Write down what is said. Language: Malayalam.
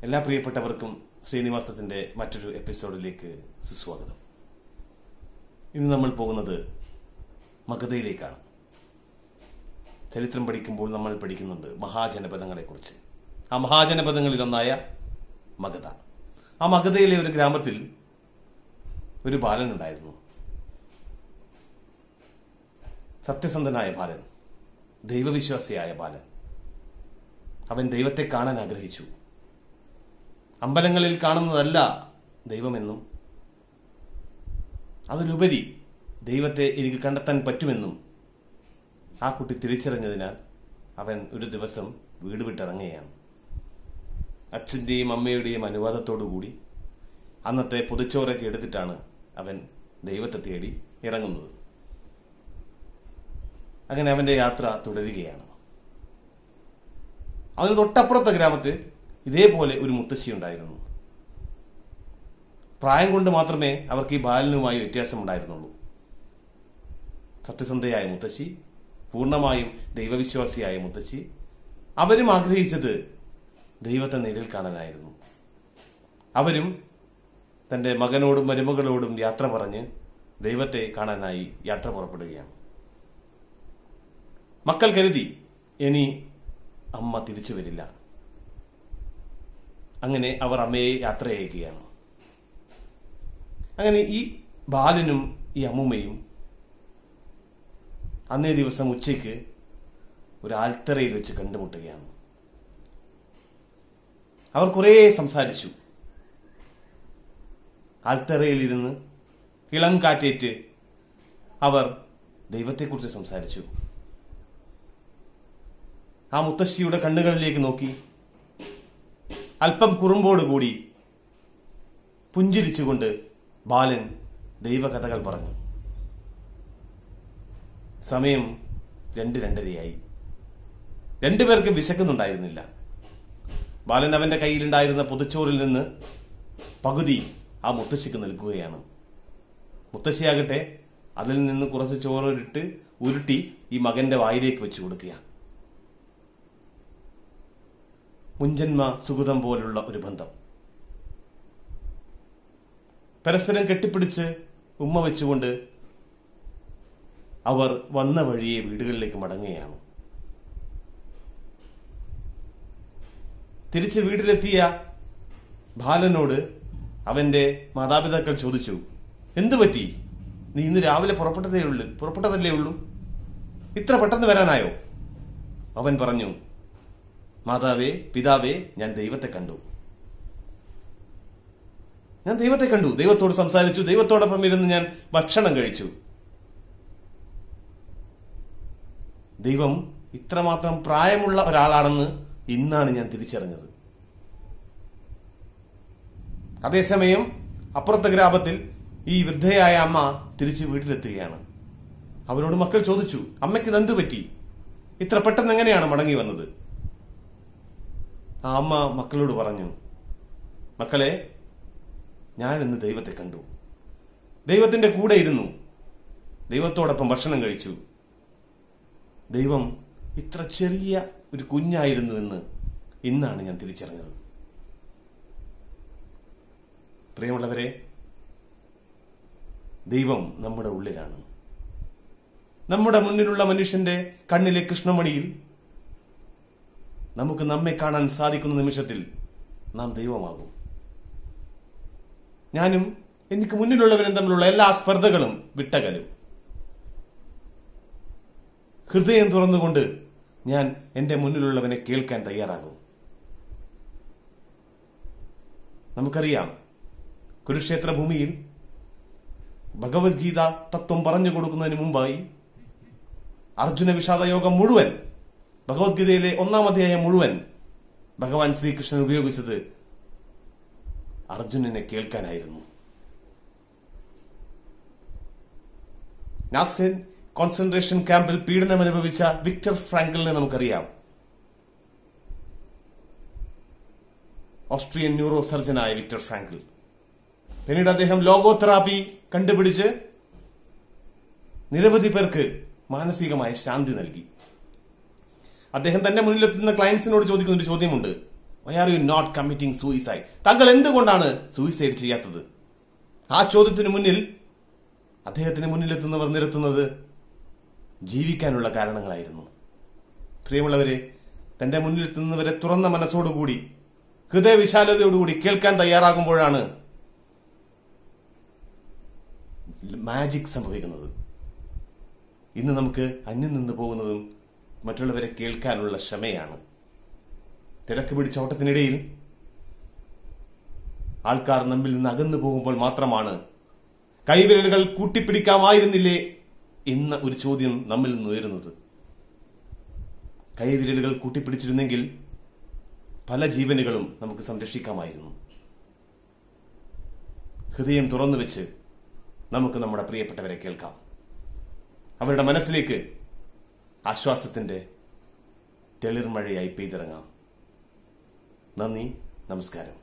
എല്ലാ പ്രിയപ്പെട്ടവർക്കും ശ്രീനിവാസത്തിന്റെ മറ്റൊരു എപ്പിസോഡിലേക്ക് സുസ്വാഗതം ഇന്ന് നമ്മൾ പോകുന്നത് മഗധയിലേക്കാണ് ചരിത്രം പഠിക്കുമ്പോൾ നമ്മൾ പഠിക്കുന്നുണ്ട് മഹാജനപദങ്ങളെക്കുറിച്ച് ആ മഹാജനപദങ്ങളിലൊന്നായ മഗധ ആ മഗധയിലെ ഒരു ഗ്രാമത്തിൽ ഒരു ബാലനുണ്ടായിരുന്നു സത്യസന്ധനായ ബാലൻ ദൈവവിശ്വാസിയായ ബാലൻ അവൻ ദൈവത്തെ കാണാൻ ആഗ്രഹിച്ചു അമ്പലങ്ങളിൽ കാണുന്നതല്ല ദൈവമെന്നും അതിലുപരി ദൈവത്തെ എനിക്ക് കണ്ടെത്താൻ പറ്റുമെന്നും ആ കുട്ടി തിരിച്ചറിഞ്ഞതിനാൽ അവൻ ഒരു ദിവസം വീട് വിട്ടിറങ്ങുകയാണ് അച്ഛന്റെയും അമ്മയുടെയും അനുവാദത്തോടുകൂടി അന്നത്തെ പൊതിച്ചോറൊക്കെ എടുത്തിട്ടാണ് അവൻ ദൈവത്തെ തേടി ഇറങ്ങുന്നത് അങ്ങനെ അവന്റെ യാത്ര തുടരുകയാണ് അതിന് തൊട്ടപ്പുറത്തെ ഗ്രാമത്തിൽ ഇതേപോലെ ഒരു മുത്തശ്ശി ഉണ്ടായിരുന്നു പ്രായം കൊണ്ട് മാത്രമേ അവർക്ക് ഈ ബാലനുമായി വ്യത്യാസമുണ്ടായിരുന്നുള്ളൂ സത്യസന്ധയായ മുത്തശ്ശി പൂർണ്ണമായും ദൈവവിശ്വാസിയായ മുത്തശ്ശി അവരും ആഗ്രഹിച്ചത് ദൈവത്തെ നേരിൽ കാണാനായിരുന്നു അവരും തന്റെ മകനോടും മരുമകളോടും യാത്ര പറഞ്ഞ് ദൈവത്തെ കാണാനായി യാത്ര പുറപ്പെടുകയാണ് മക്കൾ കരുതി ഇനി അമ്മ തിരിച്ചു വരില്ല അങ്ങനെ അവർ അമ്മയെ യാത്ര അയക്കുകയാണ് അങ്ങനെ ഈ ബാലനും ഈ അമ്മൂമ്മയും അന്നേ ദിവസം ഉച്ചയ്ക്ക് ഒരു ആൽത്തറയിൽ വെച്ച് കണ്ടുമുട്ടുകയാണ് അവർ കുറേ സംസാരിച്ചു ആൽത്തറയിലിരുന്ന് ഇളം കാറ്റേറ്റ് അവർ ദൈവത്തെക്കുറിച്ച് സംസാരിച്ചു ആ മുത്തശ്ശിയുടെ കണ്ണുകളിലേക്ക് നോക്കി അല്പം കുറുമ്പോടുകൂടി പുഞ്ചിരിച്ചുകൊണ്ട് ബാലൻ ദൈവകഥകൾ പറഞ്ഞു സമയം രണ്ട് രണ്ടരയായി രണ്ടുപേർക്ക് വിശക്കുന്നുണ്ടായിരുന്നില്ല ബാലൻ അവന്റെ കയ്യിലുണ്ടായിരുന്ന പൊതിച്ചോറിൽ നിന്ന് പകുതി ആ മുത്തശ്ശിക്ക് നൽകുകയാണ് മുത്തശ്ശിയാകട്ടെ അതിൽ നിന്ന് കുറച്ച് ചോറിട്ട് ഉരുട്ടി ഈ മകന്റെ വായിലേക്ക് വെച്ചു കൊടുക്കുക മുൻജന്മ സുഗതം പോലുള്ള ഒരു ബന്ധം പരസ്പരം കെട്ടിപ്പിടിച്ച് ഉമ്മ വെച്ചുകൊണ്ട് അവർ വന്ന വഴിയെ വീടുകളിലേക്ക് മടങ്ങുകയാണ് തിരിച്ച് വീട്ടിലെത്തിയ ബാലനോട് അവന്റെ മാതാപിതാക്കൾ ചോദിച്ചു എന്തു പറ്റി നീ ഇന്ന് രാവിലെ പുറപ്പെട്ടതേ ഉള്ളൂ പുറപ്പെട്ടതല്ലേ ഉള്ളൂ ഇത്ര പെട്ടെന്ന് വരാനായോ അവൻ പറഞ്ഞു മാതാവേ പിതാവേ ഞാൻ ദൈവത്തെ കണ്ടു ഞാൻ ദൈവത്തെ കണ്ടു ദൈവത്തോട് സംസാരിച്ചു ദൈവത്തോടൊപ്പം ഇരുന്ന് ഞാൻ ഭക്ഷണം കഴിച്ചു ദൈവം ഇത്രമാത്രം പ്രായമുള്ള ഒരാളാണെന്ന് ഇന്നാണ് ഞാൻ തിരിച്ചറിഞ്ഞത് അതേസമയം അപ്പുറത്തെ ഗ്രാമത്തിൽ ഈ വൃദ്ധയായ അമ്മ തിരിച്ച് വീട്ടിലെത്തുകയാണ് അവരോട് മക്കൾ ചോദിച്ചു അമ്മയ്ക്ക് എന്തു പറ്റി ഇത്ര പെട്ടെന്ന് എങ്ങനെയാണ് മടങ്ങി വന്നത് ആ അമ്മ മക്കളോട് പറഞ്ഞു മക്കളെ ഞാൻ ഇന്ന് ദൈവത്തെ കണ്ടു ദൈവത്തിന്റെ കൂടെ ഇരുന്നു ദൈവത്തോടൊപ്പം ഭക്ഷണം കഴിച്ചു ദൈവം ഇത്ര ചെറിയ ഒരു കുഞ്ഞായിരുന്നു എന്ന് ഇന്നാണ് ഞാൻ തിരിച്ചറിഞ്ഞത് പ്രിയമുള്ളവരെ ദൈവം നമ്മുടെ ഉള്ളിലാണ് നമ്മുടെ മുന്നിലുള്ള മനുഷ്യന്റെ കണ്ണിലെ കൃഷ്ണമണിയിൽ നമുക്ക് നമ്മെ കാണാൻ സാധിക്കുന്ന നിമിഷത്തിൽ നാം ദൈവമാകും ഞാനും എനിക്ക് മുന്നിലുള്ളവരും തമ്മിലുള്ള എല്ലാ സ്പർദ്ധകളും വിട്ടകലും ഹൃദയം തുറന്നുകൊണ്ട് ഞാൻ എന്റെ മുന്നിലുള്ളവനെ കേൾക്കാൻ തയ്യാറാകും നമുക്കറിയാം കുരുക്ഷേത്ര ഭൂമിയിൽ ഭഗവത്ഗീത തത്വം പറഞ്ഞു കൊടുക്കുന്നതിന് മുമ്പായി അർജുന വിഷാദ യോഗം മുഴുവൻ ഭഗവത്ഗീതയിലെ ഒന്നാം അധ്യായം മുഴുവൻ ഭഗവാൻ ശ്രീകൃഷ്ണൻ ഉപയോഗിച്ചത് അർജുനനെ കേൾക്കാനായിരുന്നു നാസിൻ കോൺസെൻട്രേഷൻ ക്യാമ്പിൽ പീഡനം അനുഭവിച്ച വിക്ടർ ഫ്രാങ്കലിനെ നമുക്കറിയാം ഓസ്ട്രിയൻ ന്യൂറോ സർജനായ വിക്ടർ ഫ്രാങ്കിൾ പിന്നീട് അദ്ദേഹം ലോഗോതെറാപ്പി കണ്ടുപിടിച്ച് നിരവധി പേർക്ക് മാനസികമായ ശാന്തി നൽകി അദ്ദേഹം തന്റെ മുന്നിലെത്തുന്ന ക്ലയൻസിനോട് ചോദിക്കുന്ന ഒരു ചോദ്യമുണ്ട് why are you not committing suicide താങ്കൾ എന്തുകൊണ്ടാണ് സൂയിസൈഡ് ചെയ്യാത്തത് ആ ചോദ്യത്തിന് മുന്നിൽ അദ്ദേഹത്തിന് മുന്നിലെത്തുന്നവർ നിരത്തുന്നത് ജീവിക്കാനുള്ള കാരണങ്ങളായിരുന്നു പ്രിയമുള്ളവരെ തന്റെ മുന്നിലെത്തുന്നവരെ തുറന്ന മനസ്സോടുകൂടി ഹൃദയവിശാലതയോടുകൂടി കേൾക്കാൻ തയ്യാറാകുമ്പോഴാണ് മാജിക് സംഭവിക്കുന്നത് ഇന്ന് നമുക്ക് അന്യം നിന്ന് പോകുന്നതും മറ്റുള്ളവരെ കേൾക്കാനുള്ള ക്ഷമയാണ് തിരക്ക് പിടിച്ച ഓട്ടത്തിനിടയിൽ ആൾക്കാർ നമ്മിൽ നിന്ന് അകന്നു പോകുമ്പോൾ മാത്രമാണ് കൈവിരലുകൾ കൂട്ടിപ്പിടിക്കാമായിരുന്നില്ലേ എന്ന ഒരു ചോദ്യം നമ്മിൽ നിന്ന് ഉയരുന്നത് കൈവിരലുകൾ കൂട്ടിപ്പിടിച്ചിരുന്നെങ്കിൽ പല ജീവനുകളും നമുക്ക് സംരക്ഷിക്കാമായിരുന്നു ഹൃദയം തുറന്നു വെച്ച് നമുക്ക് നമ്മുടെ പ്രിയപ്പെട്ടവരെ കേൾക്കാം അവരുടെ മനസ്സിലേക്ക് ആശ്വാസത്തിന്റെ തെളിർമഴയായി പെയ്തിറങ്ങാം നന്ദി നമസ്കാരം